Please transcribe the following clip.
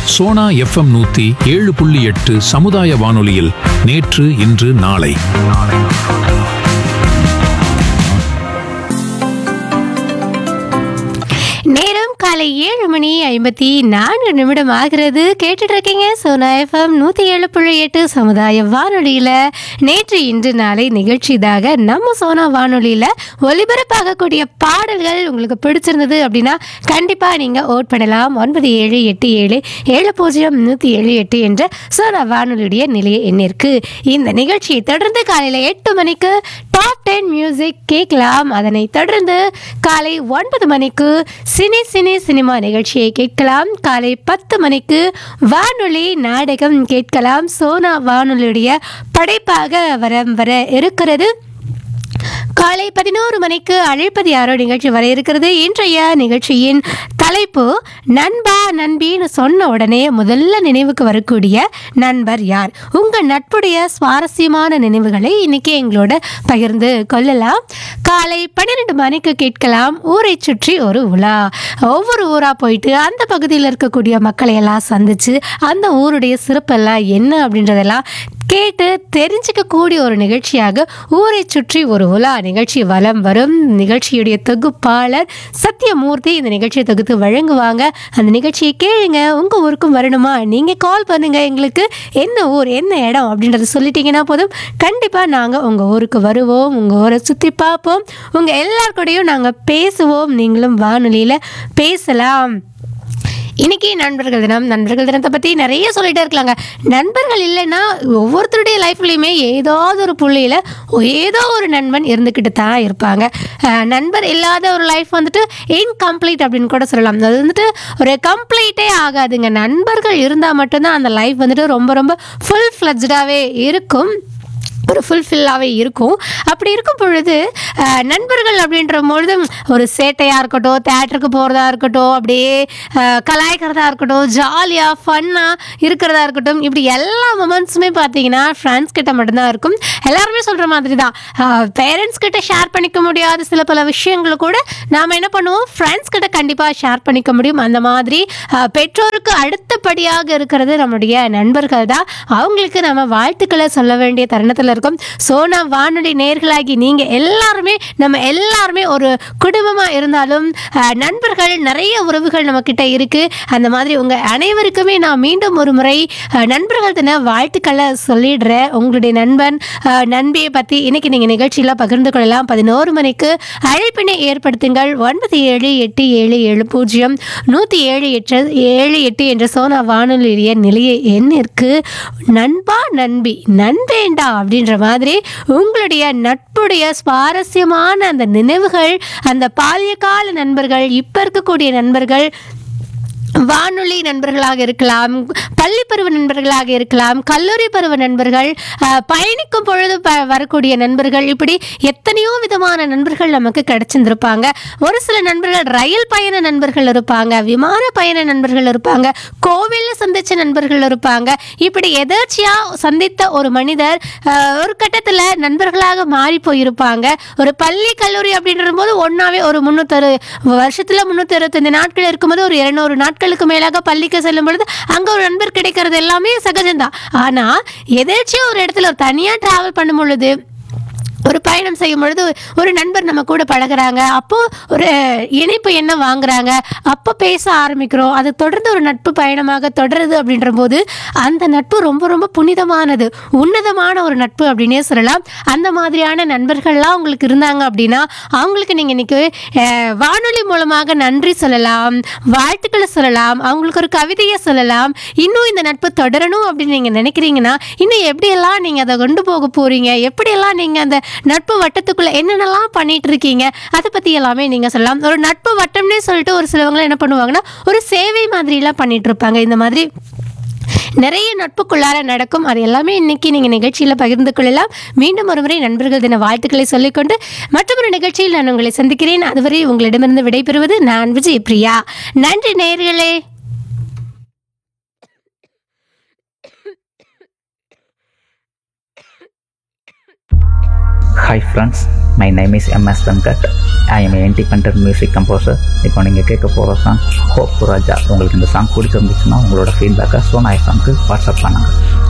Sona FM நூத்தி ஏழு புள்ளி எட்டு சமுதாய வானொலியில் நேற்று இன்று நாளை நேரம் காலை ஏழு மணி ஐம்பத்தி நான்கு நிமிடம் ஆகிறது கேட்டுட்டு இருக்கீங்க சோனா எஃப்எம் நூற்றி ஏழு புள்ளி எட்டு சமுதாய வானொலியில் நேற்று இன்று நாளை நிகழ்ச்சிதாக நம்ம சோனா வானொலியில் ஒலிபரப்பாகக்கூடிய பாடல்கள் உங்களுக்கு பிடிச்சிருந்தது அப்படின்னா கண்டிப்பாக நீங்கள் ஓட் பண்ணலாம் ஒன்பது ஏழு எட்டு ஏழு ஏழு பூஜ்ஜியம் நூற்றி ஏழு எட்டு என்ற சோனா வானொலியுடைய நிலைய எண்ணிற்கு இந்த நிகழ்ச்சியை தொடர்ந்து காலையில் எட்டு மணிக்கு டாப் டென் மியூசிக் கேட்கலாம் அதனை தொடர்ந்து காலை ஒன்பது மணிக்கு சினி சினி சினிமா நிகழ்ச்சியை கேட்கலாம் காலை பத்து மணிக்கு வானொலி நாடகம் கேட்கலாம் சோனா வானொலியுடைய படைப்பாக வர வர இருக்கிறது காலை பதினோரு மணிக்கு அழைப்பது யாரோ நிகழ்ச்சி வர இருக்கிறது இன்றைய நிகழ்ச்சியின் தலைப்பு நண்பா நண்பின்னு சொன்ன உடனே முதல்ல நினைவுக்கு வரக்கூடிய நண்பர் யார் உங்க நட்புடைய சுவாரஸ்யமான நினைவுகளை இன்னைக்கு எங்களோட பகிர்ந்து கொள்ளலாம் காலை பன்னிரெண்டு மணிக்கு கேட்கலாம் ஊரை சுற்றி ஒரு உலா ஒவ்வொரு ஊரா போயிட்டு அந்த பகுதியில் இருக்கக்கூடிய மக்களை எல்லாம் சந்திச்சு அந்த ஊருடைய சிறப்பெல்லாம் என்ன அப்படின்றதெல்லாம் கேட்டு தெரிஞ்சுக்க கூடிய ஒரு நிகழ்ச்சியாக ஊரை சுற்றி ஒரு உலா நிகழ்ச்சி வலம் வரும் நிகழ்ச்சியுடைய தொகுப்பாளர் சத்யமூர்த்தி இந்த நிகழ்ச்சியை தொகுத்து வழங்குவாங்க அந்த நிகழ்ச்சியை கேளுங்க உங்க ஊருக்கும் வரணுமா நீங்க கால் பண்ணுங்க எங்களுக்கு என்ன ஊர் என்ன இடம் அப்படின்றத சொல்லிட்டீங்கன்னா போதும் கண்டிப்பா நாங்க உங்க ஊருக்கு வருவோம் உங்க ஊரை சுத்தி பார்ப்போம் உங்க எல்லார் கூடயும் நாங்க பேசுவோம் நீங்களும் வானொலியில பேசலாம் இன்னைக்கு நண்பர்கள் தினம் நண்பர்கள் தினத்தை பற்றி நிறைய சொல்லிட்டே இருக்கலாங்க நண்பர்கள் இல்லைன்னா ஒவ்வொருத்தருடைய லைஃப்லையுமே ஏதாவது ஒரு புள்ளியில் ஏதோ ஒரு நண்பன் இருந்துக்கிட்டு தான் இருப்பாங்க அஹ் நண்பர் இல்லாத ஒரு லைஃப் வந்துட்டு இன்கம்ப்ளீட் அப்படின்னு கூட சொல்லலாம் அது வந்துட்டு ஒரு கம்ப்ளீட்டே ஆகாதுங்க நண்பர்கள் இருந்தால் மட்டும்தான் அந்த லைஃப் வந்துட்டு ரொம்ப ரொம்ப ஃபுல் ஃப்ளஜ்டாகவே இருக்கும் ஒரு ஃபுல்ஃபில்லாகவே இருக்கும் அப்படி இருக்கும் பொழுது அஹ், நண்பர்கள் அப்படின்ற பொழுது ஒரு சேட்டையாக இருக்கட்டும் தேட்டருக்கு போகிறதா இருக்கட்டும் அப்படியே அஹ், கலாய்க்கிறதா இருக்கட்டும் ஜாலியாக ஃபன்னாக இருக்கிறதா இருக்கட்டும் இப்படி எல்லா மொமெண்ட்ஸுமே பார்த்தீங்கன்னா ஃப்ரெண்ட்ஸ் கிட்ட மட்டும்தான் இருக்கும் எல்லாருமே சொல்கிற மாதிரி தான் பேரண்ட்ஸ் கிட்ட ஷேர் பண்ணிக்க முடியாத சில பல விஷயங்களை கூட நாம் என்ன பண்ணுவோம் ஃப்ரெண்ட்ஸ் கிட்ட கண்டிப்பாக ஷேர் பண்ணிக்க முடியும் அந்த மாதிரி அஹ், பெற்றோருக்கு அடுத்தபடியாக இருக்கிறது நம்முடைய நண்பர்கள் தான் அவங்களுக்கு நம்ம வாழ்த்துக்களை சொல்ல வேண்டிய தருணத்தில் இருக்கும் சோனா வானொலி நேர்களாகி நீங்கள் எல்லாருமே நம்ம எல்லாருமே ஒரு குடும்பமாக இருந்தாலும் அஹ், நண்பர்கள் நிறைய உறவுகள் நம்மக்கிட்ட இருக்குது அந்த மாதிரி உங்கள் அனைவருக்குமே நான் மீண்டும் ஒரு முறை அஹ், நண்பர்கள் தின வாழ்த்துக்களை சொல்லிடுறேன் உங்களுடைய நண்பன் அஹ், நண்பியை பற்றி இன்னைக்கு நீங்கள் நிகழ்ச்சியில் பகிர்ந்து கொள்ளலாம் பதினோரு மணிக்கு அழைப்பினை ஏற்படுத்துங்கள் ஒன்பது ஏழு எட்டு ஏழு ஏழு பூஜ்ஜியம் நூற்றி ஏழு எட்டு ஏழு எட்டு என்ற சோனா வானொலிய நிலைய எண்ணிற்கு நண்பா நண்பி நண்பேண்டா அப்படின்ற மாதிரி உங்களுடைய நட்புடைய சுவாரஸ்யமான அந்த நினைவுகள் அந்த பால்ய கால நண்பர்கள் இப்போ இருக்கக்கூடிய நண்பர்கள் வானொலி நண்பர்களாக இருக்கலாம் பள்ளி பருவ நண்பர்களாக இருக்கலாம் கல்லூரி பருவ நண்பர்கள் அஹ், பயணிக்கும் பொழுது ப வரக்கூடிய நண்பர்கள் இப்படி எத்தனையோ விதமான நண்பர்கள் நமக்கு கிடைச்சிருந்திருப்பாங்க ஒரு சில நண்பர்கள் ரயில் பயண நண்பர்கள் இருப்பாங்க விமான பயண நண்பர்கள் இருப்பாங்க கோவிலில் சந்திச்ச நண்பர்கள் இருப்பாங்க இப்படி எதர்ச்சியா சந்தித்த ஒரு மனிதர் அஹ், ஒரு கட்டத்தில் நண்பர்களாக மாறி போயிருப்பாங்க ஒரு பள்ளி கல்லூரி அப்படின்ற போது ஒன்றாவே ஒரு முந்நூற்றறு வருஷத்தில் முந்நூற்றி அறுபத்தஞ்சு நாட்கள் இருக்கும்போது ஒரு இருநூறு நாட்களுக்கு மேலாக பள்ளிக்கு செல்லும் பொழுது அங்கே ஒரு நண்பர் கிடைக்கிறது எல்லாமே சகஜம்தான் ஆனால் எதேச்சியாக ஒரு இடத்துல ஒரு தனியாக ட்ராவல் பண்ணும் பொழுது ஒரு பயணம் செய்யும் பொழுது ஒரு நண்பர் நம்ம கூட பழகுறாங்க அப்போ ஒரு இணைப்பு என்ன வாங்குறாங்க அப்போ பேச ஆரம்பிக்கிறோம் அது தொடர்ந்து ஒரு நட்பு பயணமாக தொடருது அப்படின்ற போது அந்த நட்பு ரொம்ப ரொம்ப புனிதமானது உன்னதமான ஒரு நட்பு அப்படின்னே சொல்லலாம் அந்த மாதிரியான நண்பர்கள்லாம் உங்களுக்கு இருந்தாங்க அப்படின்னா அவங்களுக்கு நீங்கள் இன்னைக்கு அஹ், வானொலி மூலமாக நன்றி சொல்லலாம் வாழ்த்துக்களை சொல்லலாம் அவங்களுக்கு ஒரு கவிதையை சொல்லலாம் இன்னும் இந்த நட்பு தொடரணும் அப்படின்னு நீங்கள் நினைக்கிறீங்கன்னா இன்னும் எப்படியெல்லாம் நீங்கள் அதை கொண்டு போக போகிறீங்க எப்படியெல்லாம் நீங்கள் அந்த நட்பு வட்டத்துக்குள்ளே என்னென்னலாம் பண்ணிட்டு இருக்கீங்க அதை பற்றி எல்லாமே நீங்கள் சொல்லலாம் ஒரு நட்பு வட்டம்னே சொல்லிட்டு ஒரு சிலவங்க என்ன பண்ணுவாங்கன்னா ஒரு சேவை மாதிரிலாம் பண்ணிட்டு இருப்பாங்க இந்த மாதிரி நிறைய நட்புக்குள்ளார நடக்கும் அது எல்லாமே இன்னைக்கு நீங்கள் நிகழ்ச்சியில் பகிர்ந்து கொள்ளலாம் மீண்டும் ஒருமுறை நண்பர்கள் தின வாழ்த்துக்களை சொல்லிக்கொண்டு மற்றொரு நிகழ்ச்சியில் நான் உங்களை சந்திக்கிறேன் அதுவரை உங்களிடமிருந்து விடைபெறுவது நான் விஜய் பிரியா நன்றி நேயர்களே hi friends my name is MS Venkat I'm independent music composer இப்போ நீங்கள் கேட்க போகிற சாங் ஹோப் ராஜா உங்களுக்கு இந்த சாங் பிடிச்சிருந்துச்சுன்னா உங்களோட ஃபீட்பேக்கை சோனா எஃப்எம்க்கு வாட்ஸ்அப் பண்ணுங்கள்